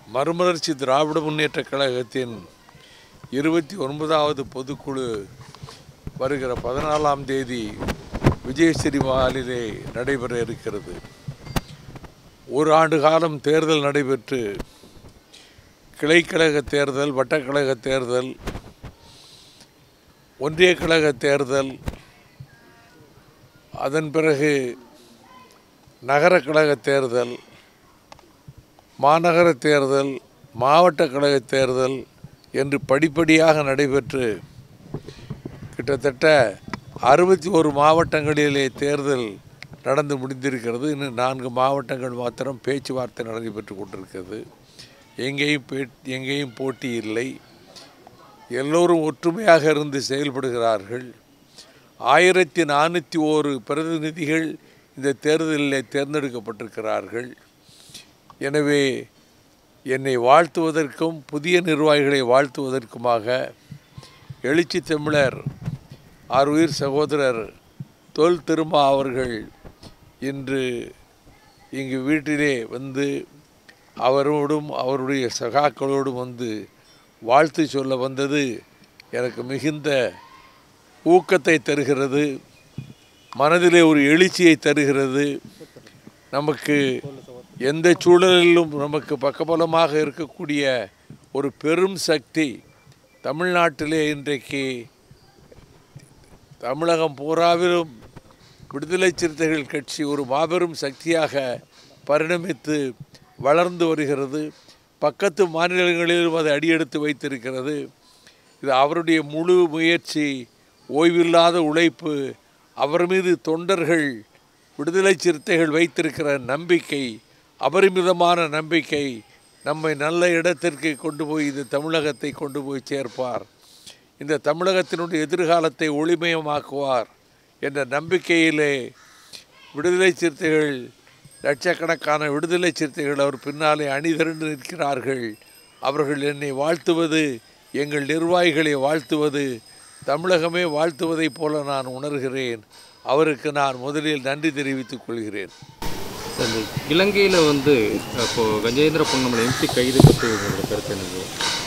மறுமலர்ச்சி திராவிட முன்னேற்றக் கழகத்தின் இருபத்தி ஒன்பதாவது பொதுக்குழு வருகிற பதினாலாம் தேதி விஜயஸ்ரீ மஹாலிலே நடைபெற இருக்கிறது ஒரு ஆண்டு காலம் தேர்தல் நடைபெற்று கிளைக்கழக தேர்தல் வட்டக்கழக தேர்தல் ஒன்றிய கழக தேர்தல் அதன் பிறகு நகர கழக தேர்தல் மாநகர தேர்தல் மாவட்ட கழக தேர்தல் என்று படிப்படியாக நடைபெற்று கிட்டத்தட்ட அறுபத்தி ஒரு மாவட்டங்களிலே தேர்தல் நடந்து முடிந்திருக்கிறது இன்னும் நான்கு மாவட்டங்கள் மாத்திரம் பேச்சுவார்த்தை நடைபெற்று கொண்டிருக்கிறது எங்கேயும் பே எங்கேயும் போட்டி இல்லை எல்லோரும் ஒற்றுமையாக இருந்து செயல்படுகிறார்கள் ஆயிரத்தி நானூற்றி ஓரு பிரதிநிதிகள் இந்த தேர்தலில் தேர்ந்தெடுக்கப்பட்டிருக்கிறார்கள் எனவே என்னை வாழ்த்துவதற்கும் புதிய நிர்வாகிகளை வாழ்த்துவதற்குமாக எழுச்சி தமிழர் ஆறுயிர் சகோதரர் தொல் திருமா அவர்கள் இன்று இங்கு வீட்டிலே வந்து அவரோடும் அவருடைய சகாக்களோடும் வந்து வாழ்த்து சொல்ல வந்தது எனக்கு மிகுந்த ஊக்கத்தை தருகிறது மனதிலே ஒரு எழுச்சியை தருகிறது நமக்கு எந்த சூழலிலும் நமக்கு பக்கபலமாக இருக்கக்கூடிய ஒரு பெரும் சக்தி தமிழ்நாட்டிலே இன்றைக்கு தமிழகம் பூராவிலும் விடுதலை சிறுத்தைகள் கட்சி ஒரு மாபெரும் சக்தியாக பரிணமித்து வளர்ந்து வருகிறது பக்கத்து மாநிலங்களிலும் அது அடியெடுத்து வைத்திருக்கிறது இது அவருடைய முழு முயற்சி ஓய்வில்லாத உழைப்பு அவர் மீது தொண்டர்கள் விடுதலை சிறுத்தைகள் வைத்திருக்கிற நம்பிக்கை அபரிமிதமான நம்பிக்கை நம்மை நல்ல இடத்திற்கு கொண்டு போய் இந்த தமிழகத்தை கொண்டு போய் சேர்ப்பார் இந்த தமிழகத்தினுடைய எதிர்காலத்தை ஒளிமயமாக்குவார் என்ற நம்பிக்கையிலே விடுதலை சிறுத்தைகள் லட்சக்கணக்கான விடுதலை சிறுத்தைகள் அவர் பின்னாலே அணிதிரண்டு நிற்கிறார்கள் அவர்கள் என்னை வாழ்த்துவது எங்கள் நிர்வாகிகளை வாழ்த்துவது தமிழகமே வாழ்த்துவதைப் போல நான் உணர்கிறேன் அவருக்கு நான் முதலில் நன்றி தெரிவித்துக் கொள்கிறேன் இந்த இலங்கையில் வந்து அப்போது கஜேந்திர பொன்னமலை எம்பி கைது பற்றி உங்களோட கருத்து எனக்கு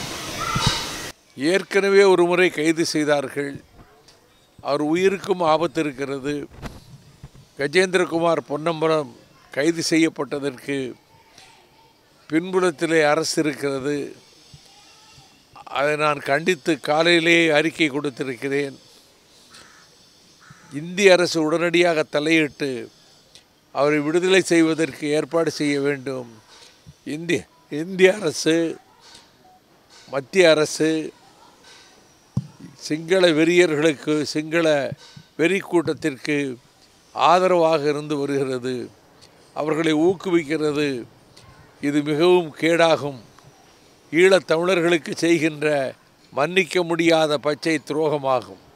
ஏற்கனவே ஒரு முறை கைது செய்தார்கள் அவர் உயிருக்கும் ஆபத்து இருக்கிறது கஜேந்திரகுமார் பொன்னம்பலம் கைது செய்யப்பட்டதற்கு பின்புலத்திலே அரசு இருக்கிறது அதை நான் கண்டித்து காலையிலேயே அறிக்கை கொடுத்திருக்கிறேன் இந்திய அரசு உடனடியாக தலையிட்டு அவரை விடுதலை செய்வதற்கு ஏற்பாடு செய்ய வேண்டும் இந்திய இந்திய அரசு மத்திய அரசு சிங்கள வெறியர்களுக்கு சிங்கள வெறி கூட்டத்திற்கு ஆதரவாக இருந்து வருகிறது அவர்களை ஊக்குவிக்கிறது இது மிகவும் கேடாகும் ஈழத் தமிழர்களுக்கு செய்கின்ற மன்னிக்க முடியாத பச்சை துரோகமாகும்